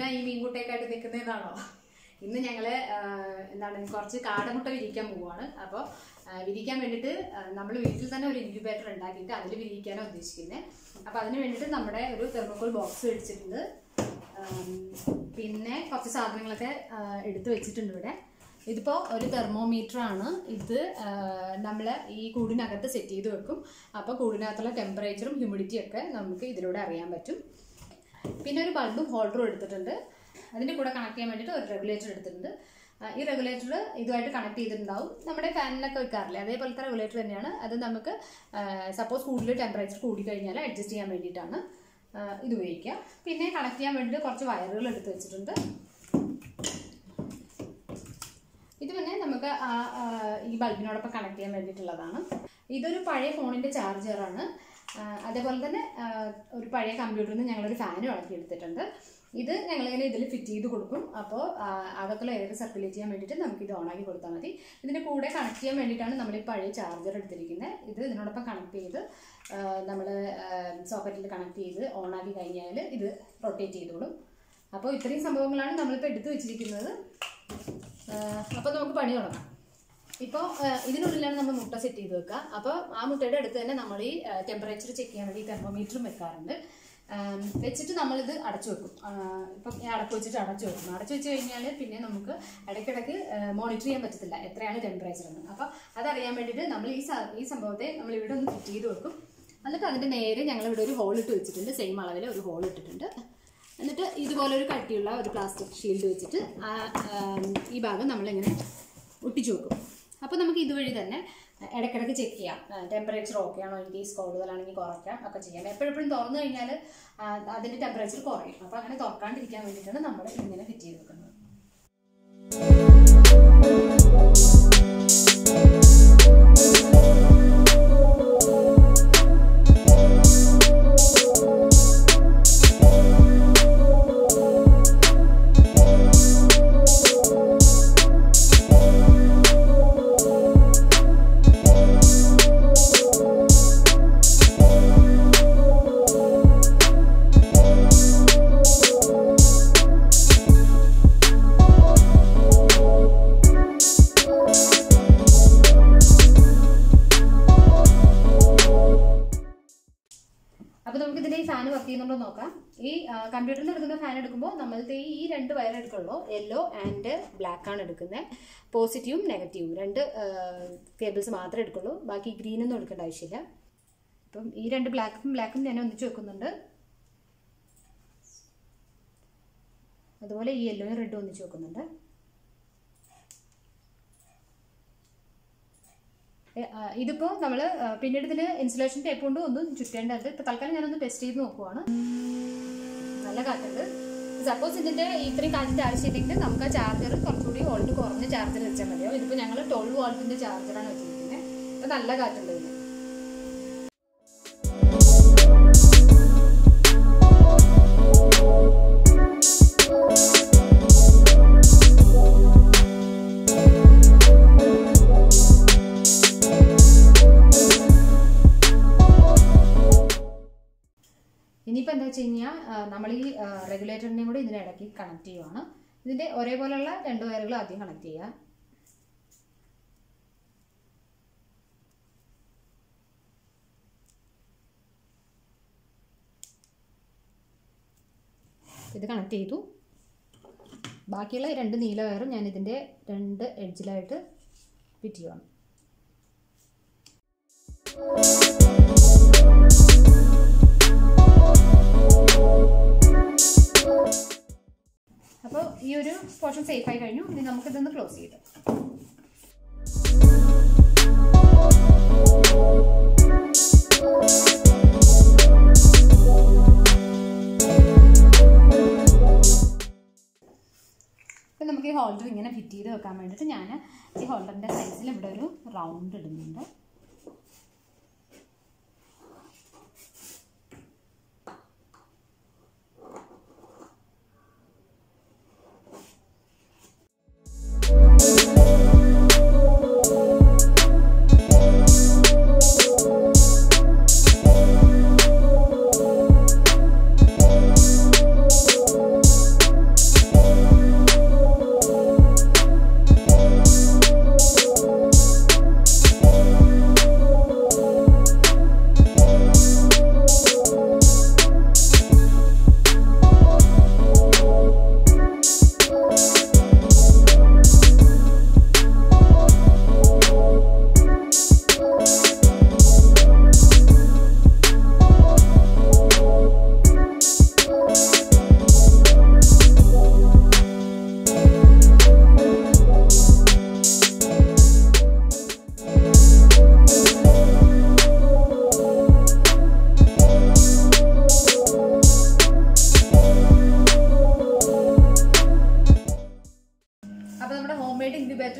എന്തിനാ ഈ മീൻകുട്ടയൊക്കെയായിട്ട് നിൽക്കുന്നതെന്നാണോ ഇന്ന് ഞങ്ങൾ എന്താണ് കുറച്ച് കാടമുട്ട വിരിക്കാൻ പോവുകയാണ് അപ്പോൾ വിരിക്കാൻ വേണ്ടിയിട്ട് നമ്മൾ വീട്ടിൽ തന്നെ ഒരു ഇൻക്യുബേറ്റർ ഉണ്ടാക്കിയിട്ട് അതിൽ വിരിക്കാനാണ് ഉദ്ദേശിക്കുന്നത് അപ്പോൾ അതിന് വേണ്ടിയിട്ട് നമ്മുടെ ഒരു തെർമോക്കോൾ ബോക്സ് മേടിച്ചിട്ടുണ്ട് ആം, പിന്നെ കുറച്ച് സാധനങ്ങളൊക്കെ ആ, എടുത്തു വെച്ചിട്ടുണ്ട് ഇവിടെ ഇതിപ്പോൾ ഒരു തെർമോമീറ്റർ ആണ് ഇത് നമ്മൾ ഈ കൂടിനകത്ത് സെറ്റ് ചെയ്ത് വെക്കും അപ്പോൾ കൂടിനകത്തുള്ള ടെമ്പറേച്ചറും ഹ്യൂമിഡിറ്റിയും ഒക്കെ നമുക്ക് ഇതിലൂടെ അറിയാൻ പറ്റും പിന്നെ ഒരു ബൾബും ഹോൾഡറും എടുത്തിട്ടുണ്ട് അതിൻ്റെ കൂടെ കണക്ട് ചെയ്യാൻ വേണ്ടിയിട്ട് ഒരു റെഗുലേറ്റർ എടുത്തിട്ടുണ്ട് ആ, ഈ റെഗുലേറ്റർ ഇതുമായിട്ട് കണക്ട് ചെയ്തിട്ടുണ്ടാവും നമ്മുടെ ഫാനിലൊക്കെ വെക്കാറില്ലേ അതേപോലത്തെ റെഗുലേറ്റർ തന്നെയാണ് അത് നമുക്ക് സപ്പോസ് കൂടുതൽ ടെമ്പറേച്ചർ കൂടിക്കഴിഞ്ഞാൽ അഡ്ജസ്റ്റ് ചെയ്യാൻ വേണ്ടിയിട്ടാണ് ആ, ഇത് ഉപയോഗിക്കുക പിന്നെ കണക്ട് ചെയ്യാൻ വേണ്ടിയിട്ട് കുറച്ച് വയറുകൾ എടുത്ത് വെച്ചിട്ടുണ്ട് ഇത് പിന്നെ നമുക്ക് ആ, ആ, ഈ ബൾബിനോടൊപ്പം കണക്ട് ചെയ്യാൻ വേണ്ടിയിട്ടുള്ളതാണ് ഇതൊരു പഴയ ഫോണിൻ്റെ ചാർജറാണ് അതേപോലെ തന്നെ ആ, ഒരു പഴയ കമ്പ്യൂട്ടറിൽ നിന്ന് ഞങ്ങളൊരു ഫാനും ഇളക്കി എടുത്തിട്ടുണ്ട് ഇത് ഞങ്ങളിങ്ങനെ ഇതിൽ ഫിറ്റ് ചെയ്ത് കൊടുക്കും അപ്പോൾ അകത്തുള്ള എയർ സർക്കുലേറ്റ് ചെയ്യാൻ വേണ്ടിയിട്ട് നമുക്ക് ഇത് ഓണാക്കി കൊടുത്താൽ മതി ഇതിൻ്റെ കൂടെ കണക്ട് ചെയ്യാൻ വേണ്ടിയിട്ടാണ് നമ്മൾ ഈ പഴയ ചാർജർ എടുത്തിരിക്കുന്നത് ഇത് ഇതിനോടൊപ്പം കണക്ട് ചെയ്ത് നമ്മൾ സോക്കറ്റിൽ കണക്ട് ചെയ്ത് ഓണാക്കി കഴിഞ്ഞാൽ ഇത് റൊട്ടേറ്റ് ചെയ്തോളും അപ്പോൾ ഇത്രയും സംഭവങ്ങളാണ് നമ്മളിപ്പോൾ എടുത്തു വെച്ചിരിക്കുന്നത് അപ്പോൾ നമുക്ക് പണി തുടങ്ങാം ഇപ്പോൾ ഇതിനുള്ളിലാണ് നമ്മൾ മുട്ട സെറ്റ് ചെയ്ത് വെക്കുക അപ്പോൾ ആ മുട്ടയുടെ അടുത്ത് തന്നെ നമ്മൾ ഈ ടെമ്പറേച്ചർ ചെക്ക് ചെയ്യാൻ വേണ്ടി തെർമോമീറ്ററും വെക്കാറുണ്ട് ആം, വെച്ചിട്ട് നമ്മളിത് അടച്ചു വെക്കും ആ, ഇപ്പം ഈ അടപ്പ് വെച്ചിട്ട് അടച്ചു വെക്കും അടച്ചു വെച്ച് കഴിഞ്ഞാൽ പിന്നെ നമുക്ക് ഇടയ്ക്കിടയ്ക്ക് മോണിറ്റർ ചെയ്യാൻ പറ്റത്തില്ല എത്രയാണ് ടെമ്പറേച്ചർ എന്ന് അപ്പോൾ അതറിയാൻ വേണ്ടിയിട്ട് നമ്മൾ ഈ സ- ഈ സംഭവത്തെ നമ്മൾ ഇവിടെ ഒന്ന് ഫിറ്റ് ചെയ്ത് വെക്കും എന്നിട്ട് അതിൻ്റെ നേരെ ഞങ്ങൾ ഇവിടെ ഒരു ഹോൾ ഇട്ട് വെച്ചിട്ടുണ്ട് സെയിം അളവിൽ ഒരു ഹോൾ ഇട്ടിട്ടുണ്ട് എന്നിട്ട് ഇതുപോലെ ഒരു കട്ടിയുള്ള ഒരു പ്ലാസ്റ്റിക് ഷീൽഡ് വെച്ചിട്ട് ആ ആം, ഈ ഭാഗം നമ്മളിങ്ങനെ ഒട്ടിച്ചു വെക്കും അപ്പോൾ നമുക്ക് ഇതുവഴി തന്നെ ഇടയ്ക്കിടയ്ക്ക് ചെക്ക് ചെയ്യാം ടെമ്പറേച്ചർ ഓക്കെ ആണോ ഇൻ കേസ് കൂടുതലാണെങ്കിൽ കുറയ്ക്കാം ഒക്കെ ചെയ്യാം എപ്പോഴെപ്പോഴും തുറന്നു കഴിഞ്ഞാൽ അതിൻ്റെ ടെമ്പറേച്ചർ കുറയും അപ്പോൾ അങ്ങനെ തുറക്കാണ്ടിരിക്കാൻ വേണ്ടിയിട്ടാണ് നമ്മൾ ഇങ്ങനെ ഫിറ്റ് ചെയ്ത് വെക്കുന്നത് അപ്പോൾ നമുക്ക് ഇതിന്റെ ഈ ഫാൻ വർക്ക് ചെയ്യുന്നുണ്ടോ എന്ന് നോക്കാം ഈ കമ്പ്യൂട്ടറിൽ എടുക്കുന്ന ഫാൻ എടുക്കുമ്പോൾ നമ്മൾക്ക് ഈ ഈ രണ്ട് വയർ എടുക്കുള്ളൂ യെല്ലോ ആൻഡ് ബ്ലാക്ക് ആണ് എടുക്കുന്നത് പോസിറ്റീവും നെഗറ്റീവും രണ്ട് കേബിൾസ് മാത്രമേ എടുക്കുള്ളൂ ബാക്കി ഗ്രീൻ ഒന്നും എടുക്കേണ്ട ആവശ്യമില്ല അപ്പം ഈ രണ്ട് ബ്ലാക്കും ബ്ലാക്കും ഞാൻ ഒന്നിച്ച് വെക്കുന്നുണ്ട് അതുപോലെ ഈ യെല്ലോയും റെഡും ഒന്നിച്ച് വെക്കുന്നുണ്ട് ഏ, ആ, ഇതിപ്പോ നമ്മൾ പിന്നീട് ഇതിന് ഇൻസുലേഷൻ ടേപ്പ് കൊണ്ട് ഒന്ന് ചുറ്റേണ്ടത് ഇപ്പൊ തൽക്കാലം ഞാനൊന്ന് ടെസ്റ്റ് ചെയ്ത് നോക്കുവാണ് നല്ല കാറ്റുണ്ട് സപ്പോസ് ഇതിന്റെ ഇത്രയും കാറ്റിന്റെ ആവശ്യമില്ലെങ്കിൽ നമുക്ക് ആ ചാർജർ കുറച്ചുകൂടി വോൾട്ട് കുറഞ്ഞ ചാർജർ വെച്ചാൽ മതിയോ ഇതിപ്പോ ഞങ്ങൾ ട്വൽവ് വോൾട്ടിന്റെ ചാർജറാണ് വെച്ചിരിക്കുന്നത് ഇപ്പൊ നല്ല കാറ്റുണ്ട് ഇതിന് ഇനിയിപ്പോൾ എന്താ വെച്ച് കഴിഞ്ഞാൽ നമ്മൾ ഈ റെഗുലേറ്ററിനെയും കൂടി ഇതിനെ ഇടയ്ക്ക് കണക്ട് ചെയ്യുവാണ് ഇതിൻ്റെ ഒരേപോലെയുള്ള രണ്ട് വയറുകൾ ആദ്യം കണക്ട് ചെയ്യുക ഇത് കണക്ട് ചെയ്തു ബാക്കിയുള്ള ഈ രണ്ട് നീല വയറും ഞാൻ ഇതിൻ്റെ രണ്ട് എഡ്ജിലായിട്ട് ഫിറ്റ് ചെയ്യുവാണ് അപ്പോൾ ഈ ഒരു പോർഷൻ സേഫ് ആയി കഴിഞ്ഞു ഇനി നമുക്കിതൊന്ന് ക്ലോസ് ചെയ്തു ഇപ്പം നമുക്ക് ഈ ഹോൾഡർ ഇങ്ങനെ ഫിറ്റ് ചെയ്ത് വെക്കാൻ വേണ്ടിയിട്ട് ഞാൻ ഈ ഹോൾഡറിൻ്റെ സൈസിൽ ഇവിടെ ഒരു റൗണ്ട് ഇടുന്നുണ്ട്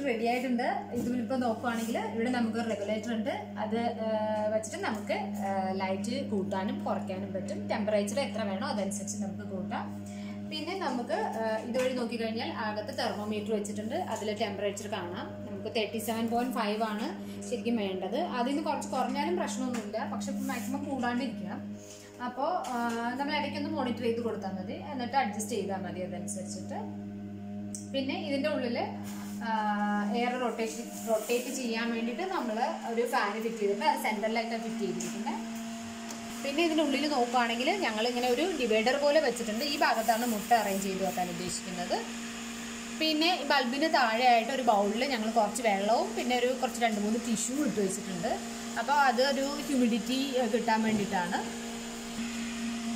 റെഡി ആയിട്ടുണ്ട് ഇതിലിപ്പോൾ നോക്കുവാണെങ്കിൽ ഇവിടെ നമുക്ക് റെഗുലേറ്റർ ഉണ്ട് അത് ആ, വെച്ചിട്ട് നമുക്ക് ലൈറ്റ് കൂട്ടാനും കുറയ്ക്കാനും പറ്റും ടെമ്പറേച്ചർ എത്ര വേണോ അതനുസരിച്ച് നമുക്ക് കൂട്ടാം പിന്നെ നമുക്ക് ആ, ഇതുവഴി നോക്കിക്കഴിഞ്ഞാൽ അകത്ത് തെർമോമീറ്റർ വെച്ചിട്ടുണ്ട് അതിൽ ടെമ്പറേച്ചർ കാണാം നമുക്ക് തേർട്ടി സെവൻ പോയിന്റ് ഫൈവ് ആണ് ശരിക്കും വേണ്ടത് അതിൽ നിന്ന് കുറച്ച് കുറഞ്ഞാലും പ്രശ്നമൊന്നുമില്ല പക്ഷെ മാക്സിമം കൂടാണ്ടിരിക്കണം അപ്പോൾ നമ്മൾ ഇടയ്ക്കൊന്ന് മോണിറ്റർ ചെയ്ത് കൊടുത്താൽ മതി എന്നിട്ട് അഡ്ജസ്റ്റ് ചെയ്താൽ മതി അതനുസരിച്ചിട്ട് പിന്നെ ഇതിൻ്റെ ഉള്ളിൽ എയർ റൊട്ടേഷൻ റൊട്ടേറ്റ് ചെയ്യാൻ വേണ്ടിയിട്ട് നമ്മൾ ഒരു ഫാൻ ഫിറ്റ് ചെയ്തിട്ട് അത് സെൻറ്ററിലായിട്ട് ഫിറ്റ് ചെയ്തിരിക്കുന്നത് പിന്നെ ഇതിൻ്റെ ഉള്ളിൽ നോക്കുകയാണെങ്കിൽ ഞങ്ങൾ ഇങ്ങനെ ഒരു ഡിവൈഡർ പോലെ വെച്ചിട്ടുണ്ട് ഈ ഭാഗത്താണ് മുട്ട അറേഞ്ച് ചെയ്ത് വെക്കാൻ ഉദ്ദേശിക്കുന്നത് പിന്നെ ഈ ബൾബിന് താഴെയായിട്ട് ഒരു ബൗളിൽ ഞങ്ങൾ കുറച്ച് വെള്ളവും പിന്നെ ഒരു കുറച്ച് രണ്ട് മൂന്ന് ടിഷ്യൂ ഇട്ട് വെച്ചിട്ടുണ്ട് അപ്പോൾ അത് ഒരു ഹ്യൂമിഡിറ്റി കിട്ടാൻ വേണ്ടിയിട്ടാണ്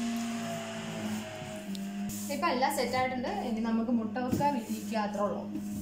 ഇപ്പം എല്ലാം സെറ്റ് ആയിട്ടുണ്ട് ഇനി നമുക്ക് മുട്ട വെക്കാൻ വിരിക്കുക അത്രേ ഉള്ളൂ